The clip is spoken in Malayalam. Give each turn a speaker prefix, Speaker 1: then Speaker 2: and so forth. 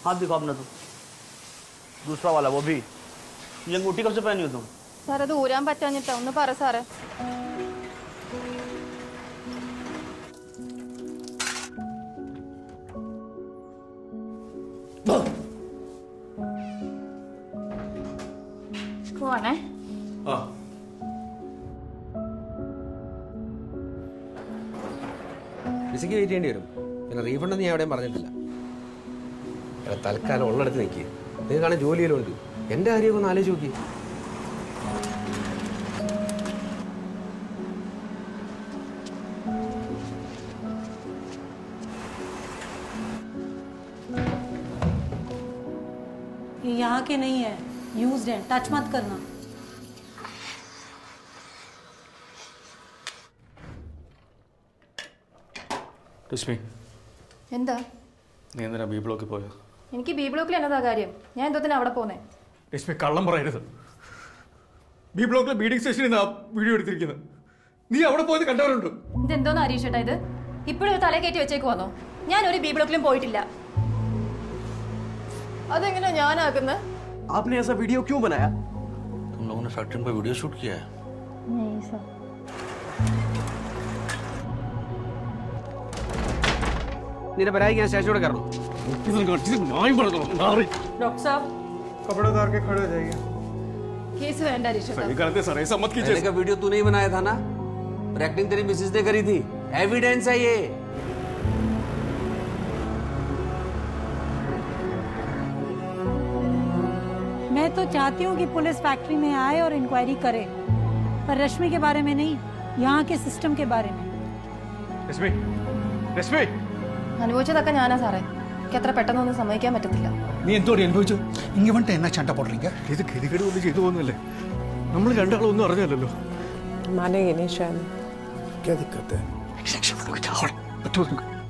Speaker 1: हाथ दिखाओ अपना तुम दूसरा वाला वो भी ये अंगूठी कब से पहनी हो तुम
Speaker 2: സാർ അത് ഊരാൻ പറ്റാഞ്ഞിട്ടാ ഒന്ന് പറ സാറേ പോവാണേ
Speaker 3: വിസയ്ക്ക് വെയിറ്റ് ചെയ്യേണ്ടി വരും പിന്നെ റീഫണ്ട് നീ എവിടെയും പറഞ്ഞിട്ടില്ല എടാ, തൽക്കാലം ഉള്ളിടത്ത് നിൽക്കുക നിങ്ങൾക്കാണ് ജോലിയിലും ഉണ്ട് എൻ്റെ കാര്യമൊക്കെ ഒന്ന് ആലോചിച്ച് നോക്കി
Speaker 4: ये यहाँ के नहीं है यूज्ड है टच मत करना
Speaker 5: രശ്മി
Speaker 2: എന്താ
Speaker 5: നീ എന്തിനാ ബി ബ്ലോക്കിൽ പോയോ
Speaker 2: എനിക്ക് ബി ബ്ലോക്കിൽ എന്നതാ കാര്യം ഞാൻ എന്തോത്തിന് അവിടെ പോന്നേ
Speaker 5: രശ്മി കള്ളം പറയരുത് ബി ബ്ലോക്കിലെ ബീഡിംഗ് സ്റ്റേഷനിൽ നിന്ന് വീഡിയോ എടുത്തിരിക്കുന്നത് നീ അവിടെ പോയത് കണ്ടവരുണ്ട്
Speaker 2: ഇതെന്തോന്ന് ഹരീഷേട്ടാ ഇത് ഇപ്പോഴും തലേ കയറ്റി വെച്ചേക്ക് വന്നോ ഞാൻ ഒരു ബി ബ്ലോക്കിലും പോയിട്ടില്ല അതെങ്ങനെയാ ഞാനാക്കുന്നത്
Speaker 1: आपने ऐसा वीडियो क्यों बनाया
Speaker 6: तुम लोगों ने फैक्ट्री में वीडियो शूट किया है
Speaker 3: നിന്റെ പരാതിക്ക് ഞാൻ സ്റ്റേഷനോട് കയറണം
Speaker 2: ഡോക്ടർ സാബ്
Speaker 5: कपड़े उतार के खड़े हो जाइए
Speaker 2: കേസ് വേണ്ട ഹരീഷേട്ടാ
Speaker 5: सही करते सर ऐसा मत
Speaker 3: पहले
Speaker 5: कीजिए
Speaker 3: का वीडियो तू नहीं बनाया था ना और एक्टिंग तेरी मिसेज ने करी थी एविडेंस है ये
Speaker 4: मैं तो चाहती हूँ कि पुलिस फैक्ट्री में आए और इंक्वायरी करे पर रश्मि के बारे में नहीं यहाँ के सिस्टम के बारे में
Speaker 5: രശ്മി രശ്മി
Speaker 2: അനുഭവിച്ചതൊക്കെ ഞാനാ സാറേ എനിക്ക് അത്ര പെട്ടെന്നൊന്നും സമ്മതിക്കാൻ പറ്റത്തില്ല
Speaker 7: நீ எந்தோடி அனுபவிச்சு இங்க வந்துட்டு என்ன சண்டை போடுறீங்க
Speaker 5: ഇത് ഗതികേട് ഒന്നും ചെയ്തു പോകുന്നല്ലേ നമ്മൾ രണ്ടാളും ഒന്നും അറിഞ്ഞല്ലോ
Speaker 8: मानेंगे नहीं शायद
Speaker 7: क्या दिक्कत है बच्चों